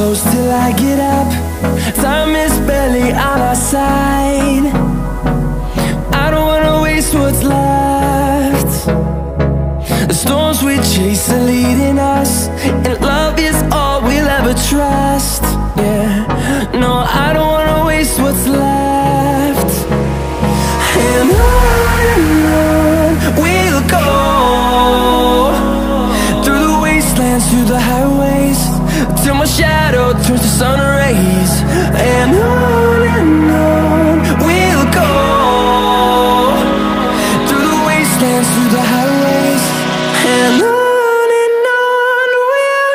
close till I get up. Time is barely on our side. I don't wanna waste what's left. The storms we chase are leading us, and love is all we'll ever trust. Yeah, no, I don't wanna waste what's left. And on and on we'll go through the wastelands, through the highways, till my shadow turns to sun rays. And on and on we'll go through the wastelands, through the highways, and on and on we'll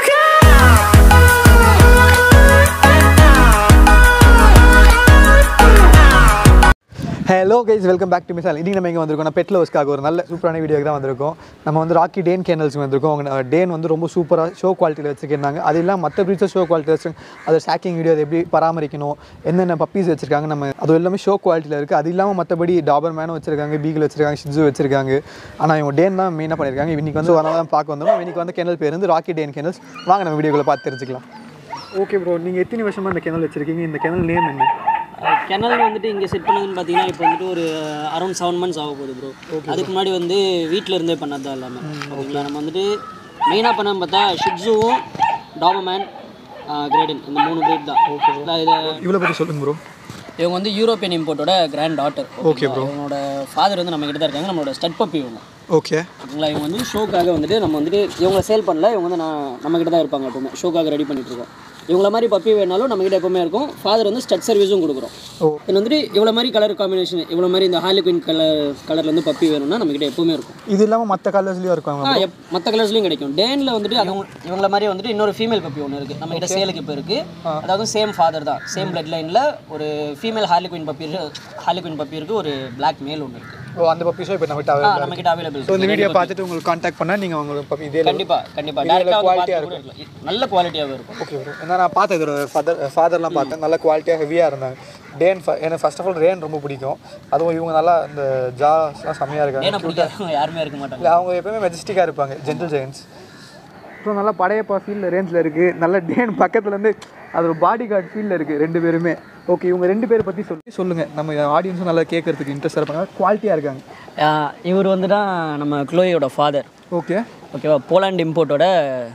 go. Hello guys welcome back to மிசால் இன்றைக்கி நம்ம இங்கே வந்திருக்கோம் நான் bed லவர்ஸ்க்காக ஒரு நல்ல சூப்பரான வீடியோக்கு தான் வந்திருக்கோம் நம்ம வந்து ராக்கி டேன் கேனல்ஸ் வந்திருக்கோம் அவங்க டேன் வந்து ரொம்ப சூப்பராக ஷோ குவாலிட்டியில் வச்சுருக்காங்க அது இல்லாமல் மற்ற ப்ரீட்ஸை ஷோ குவாலிட்டி வச்சுருக்காங்க அது ஸ்டாக்கிங் வீடியோ அதை எப்படி பராமரிக்கணும் என்னென்ன பப்பீஸ் வச்சுருக்காங்க நம்ம அது எல்லாமே ஷோ குவாலிட்டியில் இருக்குது அது இல்லாமல் மற்றபடி டாபர் மேனும் வச்சிருக்காங்க பீகிள் வச்சிருக்காங்க ஷிட்ஸு வச்சிருக்காங்க ஆனால் இவங்க டேன் தான் மெயினாக பண்ணியிருக்காங்க இன்றைக்கி வந்து வரலாம் தான் பார்க்க வந்தோம் இன்றைக்கி வந்து கெனல் பேர் வந்து ராக்கி டேன் கேனல்ஸ் வாங்க நம்ம வீடியோக்குள்ள பார்த்து தெரிஞ்சுக்கலாம் ஓகே ப்ரோ நீங்கள் எத்தனை வருஷமாக இந்த கெனல் வச்சுருக்கீங்க இந்த கெனல் நேம் என்ன கெனல் வந்துட்டு இங்கே செட் பண்ணதுன்னு பார்த்தீங்கன்னா இப்போ வந்துட்டு ஒரு அரௌண்ட் செவன் மந்த்ஸ் ஆக போகுது ப்ரோ அதுக்கு முன்னாடி வந்து வீட்டில் இருந்தே பண்ணது தான் எல்லாமே ஓகேங்களா நம்ம வந்துட்டு மெயினாக பண்ண பார்த்தா ஷிட்ஸுவும் டாபர்மேன் கிரேடன் இந்த மூணு பிரீட் தான் ஓகே இதை இவ்வளோ பற்றி சொல்லுங்க ப்ரோ இவங்க வந்து யூரோப்பியன் இம்போர்ட்டோட கிராண்ட் டாட்டர் Okay, bro. இவங்களோட ஃபாதர் வந்து நம்ம கிட்ட தான் இருக்காங்க நம்மளோட ஸ்டட் பப்பி இவங்க ஓகே ஓகேங்களா இவங்க வந்து ஷோக்காக வந்துட்டு நம்ம வந்துட்டு இவங்க சேல் பண்ணல இவங்க வந்து நான் நம்ம கிட்ட தான் இருப்பாங்க எப்பவுமே ஷோக்காக ரெடி பண்ணிட்டு இருக்கோம் இவங்கள மாதிரி பப்பி வேணாலும் நம்ம கிட்ட எப்பவுமே இருக்கும் ஃபாதர் வந்து ஸ்டட் சர்வீஸும் கொடுக்குறோம் ஓ. இது வந்துட்டு இவ்வளோ மாதிரி கலர் காம்பினேஷன் இவ்வளோ மாதிரி இந்த ஹாலிகுயின் கலர் கலர்ல வந்து பப்பி வேணும்னா நம்ம கிட்ட எப்பவுமே இருக்கும் இது இல்லாமல் மற்ற கலர்ஸ்லேயும் இருக்காங்க ஆ எப் மற்ற கலர்ஸ்லையும் கிடைக்கும் டேனில் வந்துட்டு அது இவங்கள மாதிரி வந்துட்டு இன்னொரு ஃபீமேல் பப்பி ஒன்று இருக்குது நம்ம கிட்ட சேலுக்கு இப்போ இருக்குது அதாவது சேம் ஃபாதர் தான் சேம் பிளட் லைனில் ஒரு female harlequin puppy harlequin puppy இருக்குது ஒரு பிளாக் மேல் ஒன்று இருக்குது ஓ அந்த பப்பீஸும் இப்போ நம்ம கிட்ட ஆ available நம்ம கிட்ட அவைலபிள் ஸோ இந்த வீடியோ பார்த்துட்டு உங்களுக்கு காண்டாக்ட் பண்ணால் நீங்கள் உங்களுக்கு பப்பி இதே கண்டிப்பா கண்டிப்பா இதுல டேரக்டா வந்து quality-ஆ பார்த்து கூட இருக்கலாம். நல்ல குவாலிட்டியாவே இருக்கும் ஓகே ப்ரோ ஏன்னா நான் பார்த்தேன் இதோட ஃபாதர் ஃபாதர்லாம் பார்த்தேன் நல்ல குவாலிட்டியாக ஹெவியாக இருந்தாங்க டேன் ஃப- எனக்கு ஃபர்ஸ்ட் ஆஃப் ஆல் ரேன் ரொம்ப பிடிக்கும் அதுவும் இவங்க நல்லா இந்த ஜாஸ்லாம் செம்மையாக இருக்காங்க ஏன்னா பிடிக்காதவங்க யாருமே இருக்க மாட்டாங்க இல்லை அவங்க எப்பவுமே மெஜஸ்டிக்காக இருப்பாங்க ஜென்டில் ஜெயின்ஸ் ஸோ நல்லா படையப்பா ஃபீல்டில் ரேஞ்சில் இருக்குது நல்ல டேன் பக்கத்துலேருந்து அது ஒரு பாடி கார்டு ஃபீல்டில் இருக்குது ரெண்டு பேருமே ஓகே இவங்க ரெண்டு பேரை பற்றி சொல்லி சொல்லுங்கள் நம்ம ஆடியன்ஸும் நல்லா கேட்கறதுக்கு இன்ட்ரெஸ்ட் இருப்பாங்க குவாலிட்டியாக இருக்காங்க இவர் வந்து தான் நம்ம க்ளோயோட ஃபாதர் ஓகே ஓகேவா போலாண்ட் இம்போர்ட்டோட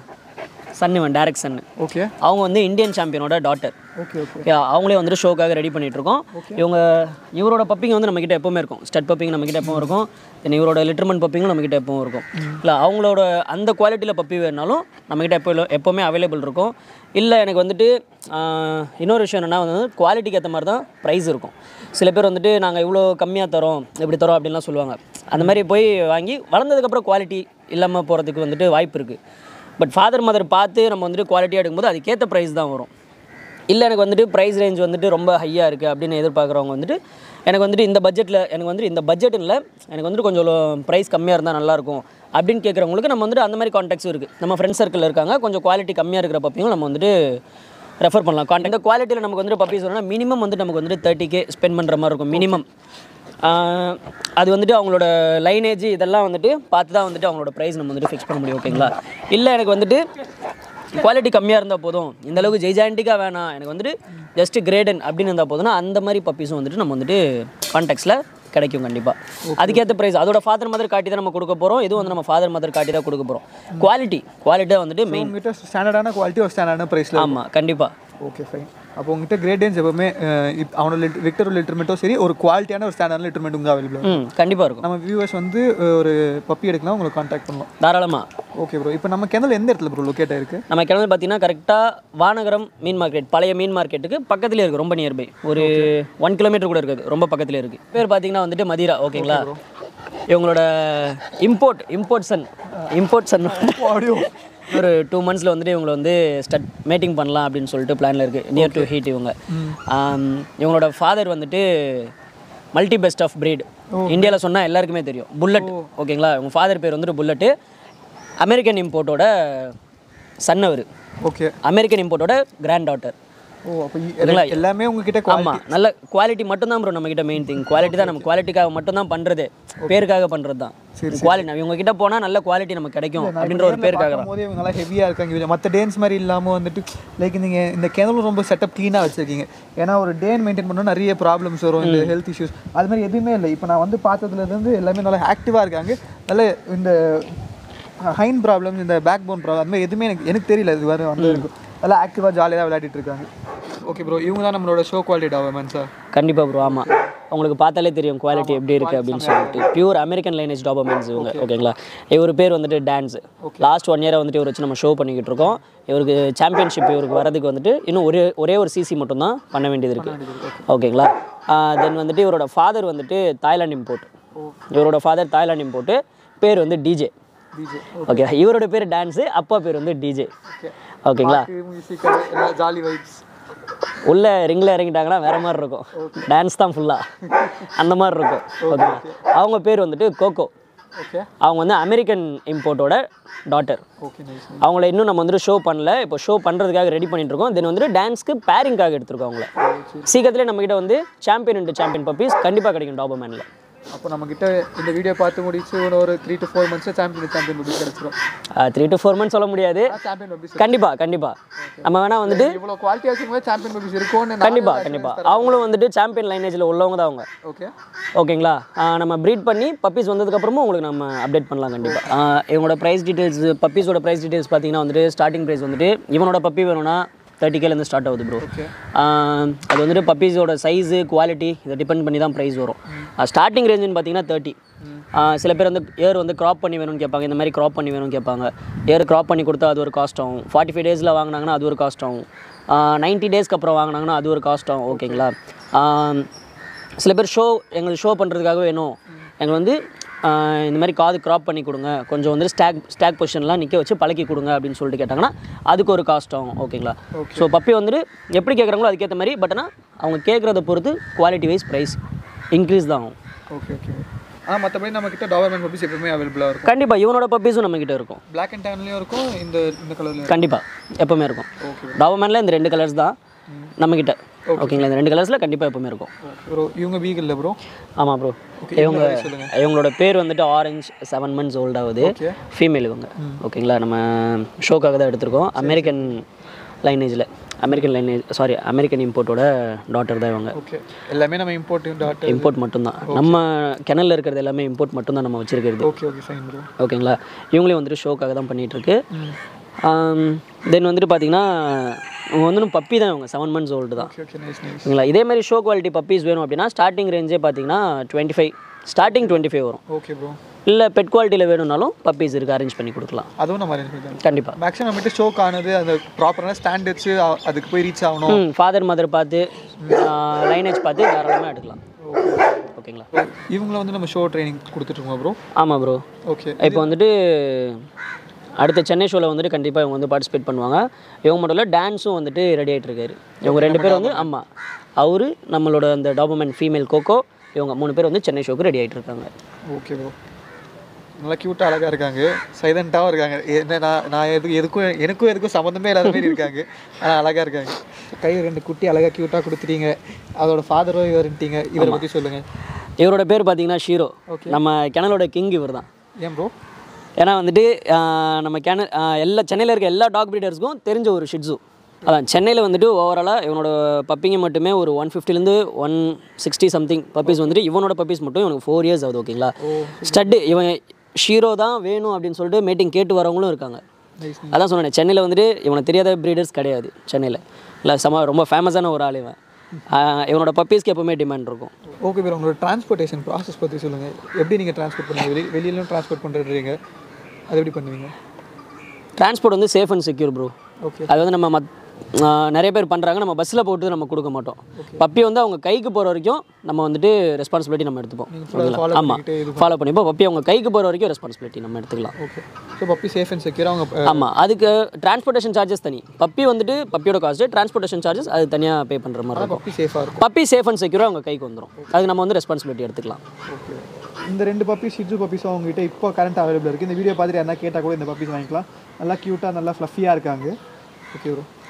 சன் இவன் டேரக்ட் சன் ஓகே அவங்க வந்து இந்தியன் சாம்பியனோட டாட்டர் ஓகே ஓகே ஓகே அவங்களே வந்துட்டு ஷோக்காக ரெடி பண்ணிட்டு இருக்கோம் இவங்க இவரோட பப்பிங்க வந்து நம்மக்கிட்ட எப்பவுமே இருக்கும் ஸ்டட் பப்பிங் நம்மக்கிட்ட எப்பவும் இருக்கும் தென் இவரோட லிட்டர்மன் பப்பிங்களும் நம்மக்கிட்ட எப்பவும் இருக்கும் இல்லை அவங்களோட அந்த குவாலிட்டியில் பப்பி வேணுனாலும் நம்மக்கிட்ட எப்போ எப்போவுமே அவைலபிள் இருக்கும் இல்லை எனக்கு வந்துட்டு ஆஹ், இன்னொரு விஷயம் என்னென்னா வந்து குவாலிட்டிக்கு ஏற்ற மாதிரி தான் ப்ரைஸ் இருக்கும் சில பேர் வந்துட்டு நாங்கள் இவ்வளோ கம்மியாக தரோம் இப்படி தரோம் அப்படின்லாம் சொல்லுவாங்க அந்த மாதிரி போய் வாங்கி வளர்ந்ததுக்கப்புறம் குவாலிட்டி இல்லாமல் போகிறதுக்கு வந்துட்டு வாய்ப்பு இருக்குது பட் ஃபாதர் மதர் பார்த்து நம்ம வந்துட்டு குவாலிட்டியாக எடுக்கும்போது அதுக்கேற்ற ப்ரைஸ் தான் வரும் இல்லை எனக்கு வந்துட்டு ப்ரைஸ் ரேஞ்ச் வந்துட்டு ரொம்ப ஹையாக இருக்குது அப்படின்னு எதிர்பார்க்குறவங்க வந்துட்டு எனக்கு வந்துட்டு இந்த பட்ஜெட்டில் எனக்கு வந்துட்டு இந்த பட்ஜெட் இல்லை எனக்கு வந்துட்டு கொஞ்சம் ப்ரைஸ் கம்மியாக இருந்தால் நல்லாயிருக்கும் அப்படின்னு கேட்குறவங்களுக்கு நம்ம வந்துட்டு அந்த மாதிரி கான்டாக்ட்ஸும் இருக்குது நம்ம ஃப்ரெண்ட்ஸ் சர்க்கிளில் இருக்காங்க கொஞ்சம் குவாலிட்டி கம்மியாக இருக்கிற பப்பியும் நம்ம வந்துட்டு ரெஃபர் பண்ணலாம் கான்டாக்ட் இந்த குவாலிட்டியில் நமக்கு வந்துட்டு பப்பீஸ் வரணும்னா மினிமம் வந்து நமக்கு வந்துட்டு தேர்ட்டி கே ஸ்பெண்ட் பண்ணுற மாதிரி இருக்கும் மினிமம் அது வந்துட்டு அவங்களோட லைனேஜ் இதெல்லாம் வந்துட்டு பார்த்து தான் வந்துட்டு அவங்களோட ப்ரைஸ் நம்ம வந்துட்டு ஃபிக்ஸ் பண்ண முடியும் ஓகேங்களா இல்லை எனக்கு வந்துட்டு குவாலிட்டி கம்மியாக இருந்தால் போதும் இந்த அளவுக்கு ஜெய்ஜாண்டிக்காக வேணாம் எனக்கு வந்துட்டு ஜஸ்ட் கிரேடன் அப்படின்னு இருந்தால் போதும்னா அந்த மாதிரி பப்பீஸும் வந்துட்டு நம்ம வந்துட்டு கான்டாக்ட்ஸில் கிடைக்கும் கண்டிப்பாக அதுக்கேற்ற ப்ரைஸ் அதோட ஃபாதர் மதர் காட்டி தான் நம்ம கொடுக்க போகிறோம் இதுவும் வந்து நம்ம ஃபாதர் மதர் காட்டி தான் கொடுக்க போகிறோம் குவாலிட்டி குவாலிட்டியாக வந்துட்டு மெயின் உங்ககிட்ட ஸ்டாண்டர்டான குவாலிட்டி ஒரு ஸ்டாண்டர்டான ப்ரைஸில் ஆமாம் கண்டிப்பாக ஓகே ஃபைன் அப்போ உங்ககிட்ட கிரேடேன்ஸ் எப்பவுமே அஹ், இப்- அவனோட லிட் விக்டர் லிட்டர்மெண்ட்டும் சரி ஒரு குவாலிட்டியான ஒரு ஸ்டாண்டர்டான லிட்டர்மெண்ட் உங்க அவைலபிள் ம் கண்டிப்பாக இருக்கும் நம்ம வியூவர்ஸ் வந்து அஹ், ஒரு பப்பி எடுக்கலாம் உங்களை காண்டாக்ட் பண்ணலாம் தாராளமாக ஓகே ப்ரோ இப்போ நம்ம கிணல் எந்த இடத்துல ப்ரோ லொக்கேட் ஆயிருக்கு நம்ம கிளம்பி பார்த்தீங்கன்னா கரெக்டாக வானகரம் மீன் மார்க்கெட் பழைய மீன் மார்க்கெட்டுக்கு பக்கத்துலேயே இருக்குது ரொம்ப நியர்பை ஒரு ஒன் கிலோமீட்டர் கூட இருக்குது ரொம்ப பக்கத்துலேயே இருக்குது பேர் பார்த்தீங்கன்னா வந்துட்டு மதிரா ஓகேங்களா இவங்களோட import import son import son ஒரு டூ மந்த்ஸில் வந்துட்டு இவங்களை வந்து ஸ்டட் மேட்டிங் பண்ணலாம் அப்படின்னு சொல்லிட்டு பிளானில் இருக்குது நியர் டு ஹீட் இவங்க ஆம், இவங்களோட ஃபாதர் வந்துட்டு மல்டி பெஸ்ட் ஆஃப் breed இந்தியாவில் சொன்னால் எல்லாருக்குமே தெரியும் புல்லட் ஓகேங்களா இவங்க ஃபாதர் பேர் வந்துட்டு புல்லட்டு அமெரிக்கன் இம்போர்ட்டோட சன் அவர் ஓகே அமெரிக்கன் இம்போர்ட்டோட கிராண்ட் டாட்டர் ஓ அப்போ இ- எல்லாமே உங்ககிட்ட ஆமாம் நல்ல குவாலிட்டி மட்டும்தான் ப்ரோ நம்மக்கிட்ட மெயின் திங் குவாலிட்டி தான் நம்ம குவாலிட்டிக்காக மட்டும்தான் பண்ணுறது பேருக்காக பண்ணுறது தான் குவாலிட்டி இவங்க கிட்ட போனால் நல்ல குவாலிட்டி நமக்கு கிடைக்கும் அப்படின்ற ஒரு பேருக்காக தான் போதே இவங்க நல்லா ஹெவியாக இருக்காங்க மற்ற டேன்ஸ் மாதிரி இல்லாமல் வந்துட்டு லைக் நீங்கள் இந்த கிணறு ரொம்ப செட்டப் க்ளீனாக வச்சிருக்கீங்க ஏன்னா ஒரு டேன் மெயின்டைன் பண்ணால் நிறைய ப்ராப்ளம்ஸ் வரும் இந்த ஹெல்த் இஷ்யூஸ் அது மாதிரி எதுவுமே இல்லை இப்போ நான் வந்து பார்த்ததுலேருந்து எல்லாமே நல்லா ஆக்டிவாக இருக்காங்க நல்ல இந்த ஹைன் ப்ராப்ளம் இந்த பேக் போன் ப்ராப்ளம் அது மாதிரி எதுவுமே எனக்கு எனக்கு தெரியல இது வரை வந்து இருக்கும் நல்லா ஆக்டிவாக ஜாலியாக விளையாடிட்டு இருக்காங்க ஓகே ப்ரோ இவங்க தான் நம்மளோட ஷோ குவாலிட்டி டாவர்மெண்ட் சார் கண்டிப்பாக ப்ரோ ஆமாம் உங்களுக்கு பார்த்தாலே தெரியும் குவாலிட்டி எப்படி இருக்குது அப்படின்னு சொல்லிட்டு பியூர் அமெரிக்கன் லைனேஜ் டாபர்மென்ஸ் இவங்க ஓகேங்களா இவர் பேர் வந்துட்டு டான்ஸ் லாஸ்ட் ஒன் இயராக வந்துட்டு இவர் வச்சு நம்ம ஷோ பண்ணிக்கிட்டு இருக்கோம் இவருக்கு சாம்பியன்ஷிப் இவருக்கு வரதுக்கு வந்துட்டு இன்னும் ஒரே ஒரே ஒரு சிசி மட்டும்தான் பண்ண வேண்டியது இருக்குது ஓகேங்களா தென் வந்துட்டு இவரோட ஃபாதர் வந்துட்டு தாய்லாந்து இம்போர்ட் இவரோட ஃபாதர் தாய்லாந்து இம்போர்ட்டு பேர் வந்து டிஜே டிஜே ஓகே இவரோட பேர் டான்ஸு அப்பா பேர் வந்து டிஜே ஓகேங்களா மியூசிக் ஜாலி வைப்ஸ் உள்ள ரிங்கில் இறங்கிட்டாங்கன்னா வேற மாதிரி இருக்கும் டான்ஸ் தான் ஃபுல்லாக அந்த மாதிரி இருக்கும் ஓகேங்களா அவங்க பேர் வந்துட்டு கோகோ ஓகே அவங்க வந்து அமெரிக்கன் இம்போர்ட்டோட டாட்டர் ஓகே நைஸ் அவங்கள இன்னும் நம்ம வந்துட்டு ஷோ பண்ணல இப்போ ஷோ பண்ணுறதுக்காக ரெடி பண்ணிட்டு இருக்கோம் தென் வந்துட்டு டான்ஸ்க்கு பேரிங்காக எடுத்திருக்கோம் அவங்கள சீக்கிரத்திலே நம்மக்கிட்ட வந்து சாம்பியன் இன்ட்டு சாம்பியன் பப்பீஸ் கண்டிப்பாக கிடைக்கும் டாபர்மேனில் அப்போ நம்மக்கிட்ட இந்த வீடியோ பார்த்து முடிச்சு ஒரு ஒரு த்ரீ டு ஃபோர் மந்த்ஸில் சாம்பியன் சாம்பியன் பப்பீஸ் கிடச்சிரும் த்ரீ டு ஃபோர் மந்த்ஸ் சொல்ல முடியாது சாம்பியன் பப்பீஸ் கண்டிப்பாக கண்டிப்பாக நம்ம வேணால் வந்துட்டு இவ்வளோ குவாலிட்டியாக வச்சுக்கும் சாம்பியன் பப்பீஸ் இருக்கும்னு கண்டிப்பாக கண்டிப்பாக அவங்களும் வந்துட்டு சாம்பியன் லைனேஜில் உள்ளவங்க தான் அவங்க ஓகே ஓகேங்களா ஆஹ் நம்ம ப்ரீட் பண்ணி பப்பீஸ் வந்ததுக்கப்புறமும் உங்களுக்கு நம்ம அப்டேட் பண்ணலாம் கண்டிப்பாக இவங்களோட ப்ரைஸ் டீட்டெயில்ஸ் பப்பீஸோட ப்ரைஸ் டீட்டெயில்ஸ் பார்த்தீங்கன்னா வந்துட்டு ஸ்டார்டிங் ப்ரைஸ் வந்துட்டு இவனோட பப்பி வேணும்னா தேர்ட்டி கேலேருந்து ஸ்டார்ட் ஆகுது ப்ரோ அது வந்துட்டு பப்பீஸோட சைஸு குவாலிட்டி இதை டிபெண்ட் பண்ணி தான் ப்ரைஸ் வரும் ஸ்டார்டிங் ரேஞ்சுன்னு பார்த்தீங்கன்னா தேர்ட்டி சில பேர் வந்து ஏர் வந்து க்ராப் பண்ணி வேணும்னு கேட்பாங்க இந்த மாதிரி க்ராப் பண்ணி வேணும்னு கேட்பாங்க ஏர் க்ராப் பண்ணி கொடுத்தா அது ஒரு காஸ்ட் ஆகும் ஃபார்ட்டி ஃபைவ் டேஸில் வாங்கினாங்கன்னா அது ஒரு காஸ்ட் ஆகும் நைன்ட்டி டேஸ்க்கு அப்புறம் வாங்கினாங்கன்னா அது ஒரு காஸ்ட் ஆகும் ஓகேங்களா ஆஹ் சில பேர் ஷோ எங்களுக்கு ஷோ பண்ணுறதுக்காக வேணும் எங்களுக்கு வந்து ஆஹ் இந்த மாதிரி காது க்ராப் பண்ணி கொடுங்க கொஞ்சம் வந்து ஸ்டாக் ஸ்டாக் பொசிஷன்லாம் நிற்க வச்சு பழக்கி கொடுங்க அப்படின்னு சொல்லிட்டு கேட்டாங்கன்னா அதுக்கு ஒரு காஸ்ட் ஆகும் ஓகேங்களா ஸோ பப்பி வந்துட்டு எப்படி கேட்குறாங்களோ அதுக்கேற்ற மாதிரி பட் ஆனால் அவங்க கேட்குறத பொறுத்து குவாலிட்டி வைஸ் ப்ரைஸ் இன்க்ரீஸ் தான் ஆகும் ஓகே ஓகே ஆனால் மற்றபடி நம்மக்கிட்ட டாவர்மெண்ட் பப்பீஸ் எப்பவுமே அவைலபிளாக இருக்கும் கண்டிப்பாக இவனோட பப்பீஸும் நம்மக்கிட்ட இருக்கும் பிளாக் அண்ட் டேன்லேயும் இருக்கும் இந்த இந்த கலர்லையும் கண்டிப்பாக எப்போவுமே இருக்கும் டாவர்மேனில் இந்த ரெண்டு கலர்ஸ் தான் நம்மக்கிட்ட ஓகேங்களா இந்த ரெண்டு கலர்ஸில் கண்டிப்பாக எப்போவுமே இருக்கும் ப்ரோ இவங்க வீக் இல்லை ப்ரோ ஆமாம் ப்ரோ இவங்க இவங்களோட பேர் வந்துட்டு ஆரஞ்ச் செவன் மந்த்ஸ் ஓல்ட் ஆகுது Okay. ஃபீமேல் இவங்க ஓகேங்களா நம்ம ஷோக்காக தான் எடுத்திருக்கோம் அமெரிக்கன் லைனேஜில் அமெரிக்கன் லைனேஜ் சாரி அமெரிக்கன் இம்போர்ட்டோட டாட்டர் தான் இவங்க ஓகே எல்லாமே நம்ம இம்போர்ட் டாட் இம்போர்ட் மட்டும்தான் நம்ம கிணல்ல இருக்கிறது எல்லாமே இம்போர்ட் மட்டும்தான் நம்ம வச்சிருக்கிறது ஓகே ஓகே ஃபைன் ப்ரோ ஓகேங்களா இவங்களையும் வந்துட்டு ஷோக்காக தான் பண்ணிகிட்ருக்கு தென் வந்துட்டு பார்த்தீங்கன்னா இவங்க வந்து பப்பி தான் இவங்க செவன் மந்த்ஸ் ஓல்டு தான் ஓகே ஓகே நைஸ் நைஸ் ஓகேங்களா இதே மாதிரி ஷோ குவாலிட்டி பப்பீஸ் வேணும் அப்படின்னா ஸ்டார்டிங் ரேஞ்சே பார்த்தீங்கன்னா twenty five starting twenty five வரும் ஓகே ப்ரோ இல்லை பெட் குவாலிட்டியில் வேணும்னாலும் பப்பீஸ் இருக்குது அரேஞ்ச் பண்ணி கொடுக்கலாம் அதுவும் நம்ம அரேஞ்ச் பண்ணி கண்டிப்பாக மேக்ஸிமம் நம்மகிட்ட ஷோக் ஆனது அந்த ப்ராப்பரான ஸ்டாண்ட் வச்சு அ- அதுக்கு போய் ரீச் ஆகணும் ம் ஃபாதர் மதர் பார்த்து லைனேஜ் பார்த்து தாராளமாக எடுக்கலாம் ஓகேங்களா இவங்கள வந்து நம்ம ஷோ ட்ரைனிங் கொடுத்துட்ருக்கோம் ப்ரோ ஆமாம் ப்ரோ ஓகே இப்போ வந்துட்டு அடுத்த சென்னை ஷோவில் வந்துட்டு கண்டிப்பாக இவங்க வந்து பார்ட்டிசிபேட் பண்ணுவாங்க இவங்க மட்டும் இல்லை டான்ஸும் வந்துட்டு ரெடி ஆகிட்டு இருக்காரு இவங்க ரெண்டு பேரும் வந்து ஆமாம் அவரு நம்மளோட அந்த டாபர்மேன் ஃபீமேல் கோகோ இவங்க மூணு பேர் வந்து சென்னை ஷோக்கு ரெடி ஆகிட்டு இருக்காங்க ஓகே ப்ரோ நல்லா க்யூட்டாக அழகாக இருக்காங்க சைலண்ட்டாகவும் இருக்காங்க என்ன நான் நான் எதுக்கு எதுக்கும் எனக்கும் எதுக்கும் சம்மந்தமே இல்லாத மாதிரி இருக்காங்க ஆனால் அழகாக இருக்காங்க கை ரெண்டு குட்டி அழகாக க்யூட்டாக கொடுத்துட்டீங்க அதோட ஃபாதரோ இவருன்ட்டீங்க இவரை பற்றி சொல்லுங்கள் இவரோட பேர் பார்த்தீங்கன்னா ஷீரோ நம்ம கிணலோட கிங் இவர் தான் ஏன் ப்ரோ ஏன்னா வந்துட்டு ஆஹ், நம்ம கேன எல்லா சென்னையில் இருக்க எல்லா டாக் ப்ரீடர்ஸ்க்கும் தெரிஞ்ச ஒரு ஷிட்ஸு அதான் சென்னையில் வந்துட்டு ஓவராலாக இவனோட பப்பிங்க மட்டுமே ஒரு ஒன் ஃபிஃப்டிலேருந்து ஒன் சிக்ஸ்டி சம்திங் பப்பீஸ் வந்துட்டு இவனோட பப்பீஸ் மட்டும் இவனுக்கு ஃபோர் இயர்ஸ் ஆகுது ஓகேங்களா ஸ்டட்டு இவன் ஷீரோ தான் வேணும் அப்படின்னு சொல்லிட்டு மீட்டிங் கேட்டு வரவங்களும் இருக்காங்க நைஸ் அதான் சொன்னேன் சென்னையில் வந்துட்டு இவனை தெரியாத ப்ரீடர்ஸ் கிடையாது சென்னையில் இல்லை செம ரொம்ப ஃபேமஸான ஒரு ஆள் இவன் ஆஹ், இவனோட பப்பீஸ்க்கு எப்போவுமே டிமாண்ட் இருக்கும் ஓகே ப்ரோ உங்களோட டிரான்ஸ்போர்ட்டேஷன் ப்ராசஸ் பற்றி சொல்லுங்கள் எப்படி நீங்கள் ட்ரான்ஸ்போர்ட் பண்ணுவீங்க வெளி வெளியிலும் ட்ரான்ஸ்போர்ட் பண்ணுறீங்க அது எப்படி பண்ணுவீங்க டிரான்ஸ்போர்ட் வந்து safe and secure bro okay அது வந்து நம்ம மத் ஆஹ் நிறைய பேர் பண்ணுறாங்க நம்ம பஸ்ஸில் போட்டு நம்ம கொடுக்க மாட்டோம் பப்பி வந்து அவங்க கைக்கு போகிற வரைக்கும் நம்ம வந்துட்டு ரெஸ்பான்சிபிலிட்டி நம்ம எடுத்துப்போம் follow ஆமாம் பண்ணிக்கிட்டே இது ஃபாலோ பண்ணிப்போம் பப்பி அவங்க கைக்கு போகிற வரைக்கும் ரெஸ்பான்சிபிலிட்டி நம்ம எடுத்துக்கலாம் okay so puppy safe and secure அவங்க அஹ், ஆமாம் அதுக்கு டிரான்ஸ்போர்ட்டேஷன் சார்ஜஸ் தனி பப்பி வந்துட்டு பப்பியோட காஸ்ட்டு டிரான்ஸ்போர்ட்டேஷன் சார்ஜஸ் அது தனியாக பே பண்ணுற மாதிரி இருக்கும் பப்பி சேஃபாக இருக்கும் பப்பி சேஃப் அண்ட் செக்யூராக அவங்க கைக்கு வந்துடும் அதுக்கு நம்ம வந்து ரெஸ்பான்சிபிலிட்டி எடுத்துக்கலாம் ஓகே இந்த ரெண்டு பப்பி ஷிட்ஜு பப்பீஸும் அவங்ககிட்ட இப்போ கரண்ட் அவைலபிள் இருக்குது இந்த வீடியோ பார்த்துட்டு என்ன கேட்டால் கூட இந்த பப்பீஸ் வாங்கிக்கலாம் நல்லா க்யூட்டாக நல்லா ஃப்ளஃபியாக இருக்காங்க ஓகே ப்ரோ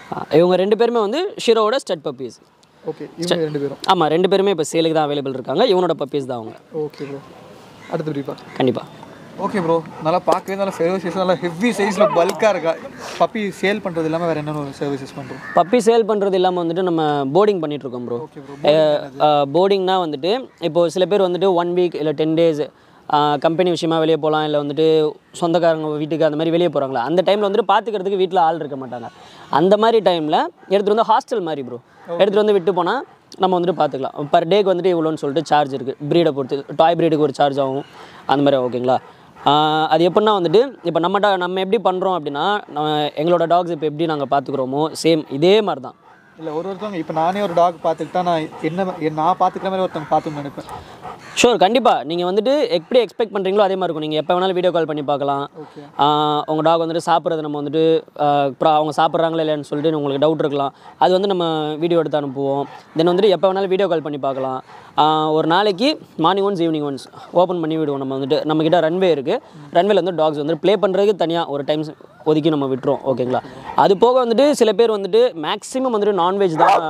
இவங்க ரெண்டு பேருமே வந்து ஷிரோவோட ஸ்டட் பப்பீஸ் ஓகே இவங்க ரெண்டு பேரும் ஆமாம் ரெண்டு பேருமே இப்போ சேலுக்கு தான் அவைலபிள் இருக்காங்க இவனோட பப்பீஸ் தான் அவங்க ஓகே ப்ரோ அடுத்த பிரீப்பா கண்டிப்பாக ஓகே ப்ரோ நல்லா பார்க்கவே நல்லா சர்வீசஸ் நல்லா ஹெவி சைஸில் பல்காக இருக்கா பப்பி சேல் பண்ணுறது இல்லாமல் வேறு என்னென்ன சர்வீசஸ் பண்ணுறோம் பப்பி சேல் பண்ணுறது இல்லாமல் வந்துட்டு நம்ம போர்டிங் பண்ணிகிட்ருக்கோம் ப்ரோ ஓகே ப்ரோ போர்டிங்னா வந்துட்டு இப்போ சில பேர் வந்துட்டு ஒன் வீக் இல்லை டென் டேஸ் கம்பெனி விஷயமா வெளியே போகலாம் இல்லை வந்துட்டு சொந்தக்காரங்க வீட்டுக்கு அந்த மாதிரி வெளியே போகிறாங்களா அந்த டைமில் வந்துட்டு பார்த்துக்கிறதுக்கு வீட்டில் ஆள் இருக்க மாட்டாங்க அந்த மாதிரி டைமில் எடுத்துகிட்டு வந்து ஹாஸ்டல் மாதிரி ப்ரோ எடுத்துகிட்டு வந்து விட்டு போனால் நம்ம வந்துட்டு பார்த்துக்கலாம் பர் டேக்கு வந்துட்டு இவ்வளோன்னு சொல்லிட்டு சார்ஜ் இருக்குது ப்ரீடை பொறுத்து டாய் ப்ரீடுக்கு ஒரு சார்ஜ் ஆகும் அந்த மாதிரி ஓகேங்களா ஆஹ் அது எப்படின்னா வந்துட்டு இப்போ நம்ம டா நம்ம எப்படி பண்ணுறோம் அப்படின்னா நம்ம எங்களோட டாக்ஸ் இப்போ எப்படி நாங்கள் பார்த்துக்குறோமோ சேம் இதே மாதிரி தான் இல்லை ஒரு ஒருத்தவங்க இப்போ நானே ஒரு டாக் பார்த்துக்கிட்டா நான் என்ன நான் பார்த்துக்கிற மாதிரி ஒருத்தவங்க பார்த்துன்னு நினைப்பேன் ஷூர் கண்டிப்பாக நீங்கள் வந்துட்டு எப்படி எக்ஸ்பெக்ட் பண்ணுறீங்களோ அதே மாதிரி இருக்கும் நீங்கள் எப்போ வேணாலும் வீடியோ கால் பண்ணி பார்க்கலாம் ஓகே ஆஹ் உங்கள் டாக் வந்துட்டு சாப்பிட்றது நம்ம வந்துட்டு ஆஹ் அப்புறம் அவங்க சாப்பிட்றாங்களா இல்லைன்னு சொல்லிட்டு உங்களுக்கு டவுட் இருக்கலாம் அது வந்து நம்ம வீடியோ எடுத்து அனுப்புவோம் தென் வந்துட்டு எப்போ வேணாலும் வீடியோ கால் பண்ணி பார்க்கலாம் ஆஹ் ஒரு நாளைக்கு morning once evening once open பண்ணி விடுவோம் நம்ம வந்துட்டு நம்மக்கிட்ட ரன்வே இருக்குது ரன்வேல வந்து டாக்ஸ் வந்து ப்ளே பண்ணுறதுக்கு தனியாக ஒரு டைம் ஒதுக்கி நம்ம விட்டுருவோம் ஓகேங்களா அது போக வந்துட்டு சில பேர் வந்துட்டு மேக்ஸிமம் வந்துட்டு நான்வெஜ் தான்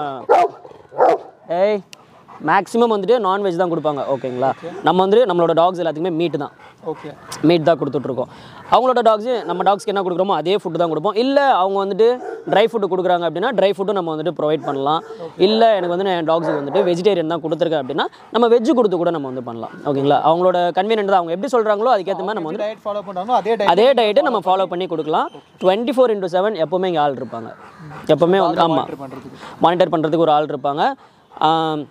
ஏய் மேக்ஸிமம் வந்துட்டு நான்வெஜ் தான் கொடுப்பாங்க ஓகேங்களா நம்ம வந்துட்டு நம்மளோட டாக்ஸ் எல்லாத்துக்குமே மீட் தான் ஓகே மீட் தான் கொடுத்துட்ருக்கோம் அவங்களோட டாக்ஸு நம்ம டாக்ஸ்க்கு என்ன கொடுக்குறோமோ அதே ஃபுட்டு தான் கொடுப்போம் இல்லை அவங்க வந்துட்டு ட்ரை ஃபுட்டு கொடுக்குறாங்க அப்படின்னா ட்ரை ஃபுட்டும் நம்ம வந்துட்டு ப்ரொவைட் பண்ணலாம் இல்லை எனக்கு வந்து என் டாக்ஸுக்கு வந்துட்டு வெஜிடேரியன் தான் கொடுத்துருக்கேன் அப்படின்னா நம்ம வெஜ் கொடுத்து கூட நம்ம வந்து பண்ணலாம் ஓகேங்களா அவங்களோட கன்வீனியன்ட் தான் அவங்க எப்படி சொல்கிறாங்களோ அதுக்கேற்ற மாதிரி நம்ம வந்து டயட் ஃபாலோ பண்ணுறாங்களோ அதே டயட் அதே டயட்டை நம்ம ஃபாலோ பண்ணி கொடுக்கலாம் டுவெண்ட்டி ஃபோர் இன்டூ செவன் எப்போவுமே இங்கே ஆள் இருப்பாங்க எப்போவுமே வந்து ஆமாம் பண்ணுறதுக்கு மானிட்டர் பண்ணுறதுக்கு ஒரு ஆள் இருப்பாங்க ஆம்,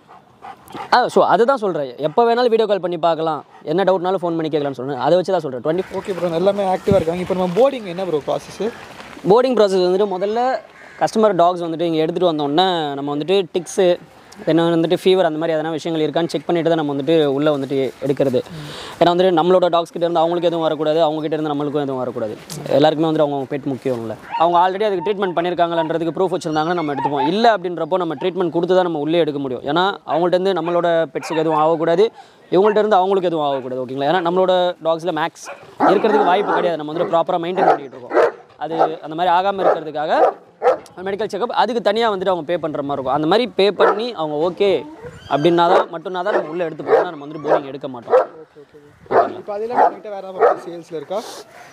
ஆ ஸோ அதுதான் சொல்கிறேன் எப்போ வேணாலும் வீடியோ கால் பண்ணி பார்க்கலாம் என்ன டவுட்னாலும் ஃபோன் பண்ணி கேட்கலாம்னு சொல்கிறேன் அதை வச்சு தான் சொல்கிறேன் டுவெண்ட்டி ஓகே ப்ரோ எல்லாமே ஆக்டிவாக இருக்காங்க இப்போ நம்ம போர்டிங் என்ன ப்ரோ ப்ராசஸ் போர்டிங் ப்ராசஸ் வந்துட்டு முதல்ல கஸ்டமர் டாக்ஸ் வந்துட்டு இங்கே எடுத்துகிட்டு வந்தோடனே நம்ம வந்துட்டு டிக்ஸு என்ன வந்துட்டு ஃபீவர் அந்த மாதிரி எதனா விஷயங்கள் இருக்கான்னு செக் பண்ணிட்டு தான் நம்ம வந்துட்டு உள்ளே வந்துட்டு எடுக்கிறது ஏன்னா வந்துட்டு நம்மளோட டாக்ஸ் கிட்ட இருந்து அவங்களுக்கு எதுவும் வரக்கூடாது அவங்க கிட்ட இருந்து நம்மளுக்கும் எதுவும் வரக்கூடாது எல்லாருக்குமே வந்துட்டு அவங்க பெட் முக்கியம் இல்லை அவங்க ஆல்ரெடி அதுக்கு ட்ரீட்மெண்ட் பண்ணியிருக்காங்கன்றதுக்கு ப்ரூஃப் வச்சிருந்தாங்கன்னா நம்ம எடுத்துப்போம் இல்லை அப்படின்றப்போ நம்ம ட்ரீட்மெண்ட் கொடுத்து தான் நம்ம உள்ளே எடுக்க முடியும் ஏன்னா அவங்கள்ட்ட இருந்து நம்மளோட பெட்ஸுக்கு எதுவும் ஆகக்கூடாது இவங்கள்ட்ட இருந்து அவங்களுக்கு எதுவும் ஆகக்கூடாது ஓகேங்களா ஏன்னா நம்மளோட டாக்ஸில் மேக்ஸ் இருக்கிறதுக்கு வாய்ப்பு கிடையாது நம்ம வந்துட்டு ப்ராப்பராக மெயின்டைன் பண்ணிட்டு இருக்கோம் அது அந்த மாதிரி ஆகாமல் இருக்கிறதுக்காக மெடிக்கல் செக்கப் அதுக்கு தனியாக வந்துட்டு அவங்க பே பண்ணுற மாதிரி இருக்கும் அந்த மாதிரி பே பண்ணி அவங்க ஓகே அப்படின்னா தான் மட்டும்னா தான் நம்ம உள்ளே எடுத்து போனால் நம்ம வந்துட்டு போர்டிங் எடுக்க மாட்டோம் இப்போ அதெல்லாம் நம்மகிட்ட வேறு ஏதாவது சேல்ஸில் இருக்கா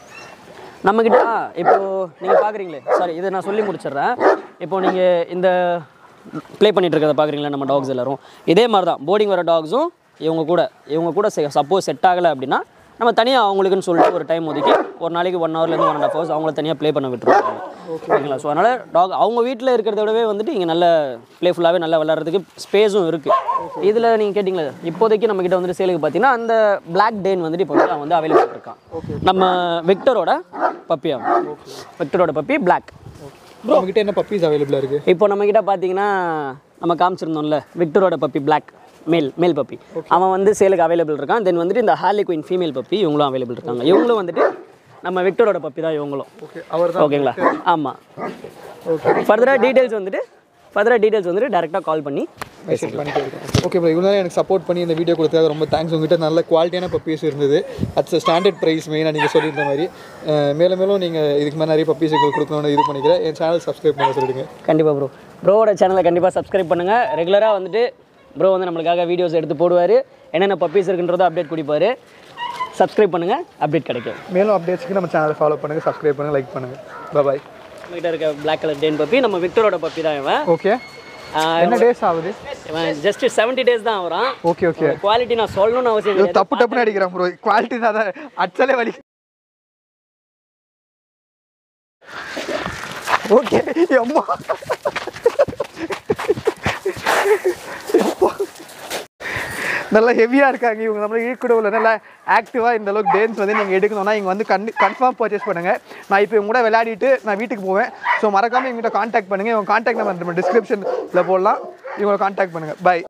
நம்மக்கிட்ட ஆ, இப்போ நீங்கள் பார்க்குறீங்களே சாரி இதை நான் சொல்லி முடிச்சிடுறேன் இப்போ நீங்கள் இந்த ப்ளே பண்ணிட்டு இருக்கிறத பார்க்குறீங்களா நம்ம டாக்ஸ் எல்லாரும் இதே மாதிரி தான் போர்டிங் வர டாக்ஸும் இவங்க கூட இவங்க கூட சப்போஸ் செட் ஆகலை அப்படின்னா நம்ம தனியாக அவங்களுக்குன்னு சொல்லிட்டு ஒரு டைம் ஒதுக்கி ஒரு நாளைக்கு ஒன் ஹவர்லேருந்து ஒன் அண்ட் ஹாஃப் ஹவர்ஸ் அவங்கள தனியாக ப்ளே பண்ண விட்டுருவாங்க ஓகேங்களா ஸோ அதனால் டாக் அவங்க வீட்டில் இருக்கிறத விடவே வந்துட்டு இங்கே நல்ல ப்ளேஃபுல்லாகவே நல்லா விளாட்றதுக்கு ஸ்பேஸும் இருக்குது இதில் நீங்கள் கேட்டிங்களே இப்போதைக்கு நம்மக்கிட்ட வந்துட்டு சேலுக்கு பார்த்தீங்கன்னா அந்த பிளாக் டேன் வந்துட்டு இப்போ வந்து அவன் வந்து அவைலபிள் இருக்கான் நம்ம விக்டரோட பப்பி அவன் விக்டரோட பப்பி பிளாக் ப்ரோ நம்மகிட்ட என்ன பப்பீஸ் அவைலபிளாக இருக்குது இப்போ நம்மக்கிட்ட பார்த்தீங்கன்னா நம்ம காமிச்சிருந்தோம்ல விக்டரோட பப்பி பிளாக் மேல் மேல் பப்பி அவன் வந்து சேலுக்கு அவைலபிள் இருக்கான் தென் வந்துட்டு இந்த ஹார்லி குயின் ஃபீமேல் பப்பி இவங்களும் அவைலபிள் இருக்காங்க இவங்களும் வந்துட்டு நம்ம விக்டரோட பப்பி தான் இவங்களும் ஓகே அவர் தான் ஓகேங்களா ஆமாம் ஓகே ஃபர்தராக டீட்டெயில்ஸ் வந்துட்டு ஃபர்தராக டீட்டெயில்ஸ் வந்துட்டு டேரெக்டாக கால் பண்ணி மெசேஜ் பண்ணிட்டு இருக்கேன் ஓகே ப்ரோ இவ்வளோ நேரம் எனக்கு சப்போர்ட் பண்ணி இந்த வீடியோ கொடுத்ததாக ரொம்ப தேங்க்ஸ் உங்ககிட்ட நல்ல குவாலிட்டியான பப்பீஸ் இருந்தது அட்ஸ் ஸ்டாண்டர்ட் ப்ரைஸ் மெயினாக நீங்கள் சொல்லியிருந்த மாதிரி அஹ் மேலும் மேலும் நீங்கள் இதுக்கு மேலே நிறைய பப்பீஸ் எங்களுக்கு கொடுக்கணும்னு இது பண்ணிக்கிறேன் என் சேனல் சப்ஸ்கிரைப் பண்ண சொல்லிடுங்க கண்டிப்பாக ப்ரோ ப்ரோவோட சேனலை கண்டிப்பாக சப்ஸ்கிரைப் பண்ணுங்கள் ரெகுலராக வந்துட்டு ப்ரோ வந்து நம்மளுக்காக வீடியோஸ் எடுத்து போடுவார் என்னென்ன பப்பீஸ் இருக்குன்றதை அப்டேட் கொடுப்பாரு சப்ஸ்கிரைப் பண்ணுங்கள் அப்டேட் கிடைக்கும் மேலும் அப்டேட்ஸ்க்கு நம்ம சேனலை ஃபாலோ பண்ணுங்கள் சப்ஸ்கிரைப் பண்ணுங்கள் லைக் பண்ணுங்கள் பாய் நம்மகிட்ட இருக்க பிளாக் கலர் டேன் பப்பி நம்ம விக்டரோட பப்பி தான் இவன் ஓகே ஆஹ் என்ன டேஸ் ஆகுது இவன் ஜஸ்ட் செவன்ட்டி டேஸ் தான் வரான் ஓகே ஓகே குவாலிட்டி நான் சொல்லணும்னு அவசியம் ஐயோ, கிடையாது தப்பு டப்புன்னு அடிக்கிறேன் ப்ரோ குவாலிட்டி தான் அதான் அடிச்சாலே வலி ஓகே அம்மா அப்பா. நல்லா ஹெவியாக இருக்காங்க இவங்க நம்மள ஈக்குடவில் நல்லா ஆக்டிவாக இந்த அளவுக்கு டேன்ஸ் வந்து நீங்கள் எடுக்கணும்னா இங்கே வந்து கன் கன்ஃபார்ம் பர்ச்சேஸ் பண்ணுங்கள் நான் இப்போ இவங்க கூட விளையாடிட்டு நான் வீட்டுக்கு போவேன் ஸோ மறக்காமல் இவங்ககிட்ட காண்டாக்ட் பண்ணுங்கள் இவங்க காண்டாக்ட் நம்பர் நம்ம டிஸ்கிரிப்ஷனில் போடலாம் இவங்களை காண்டாக்ட் பண்ணுங்கள் பை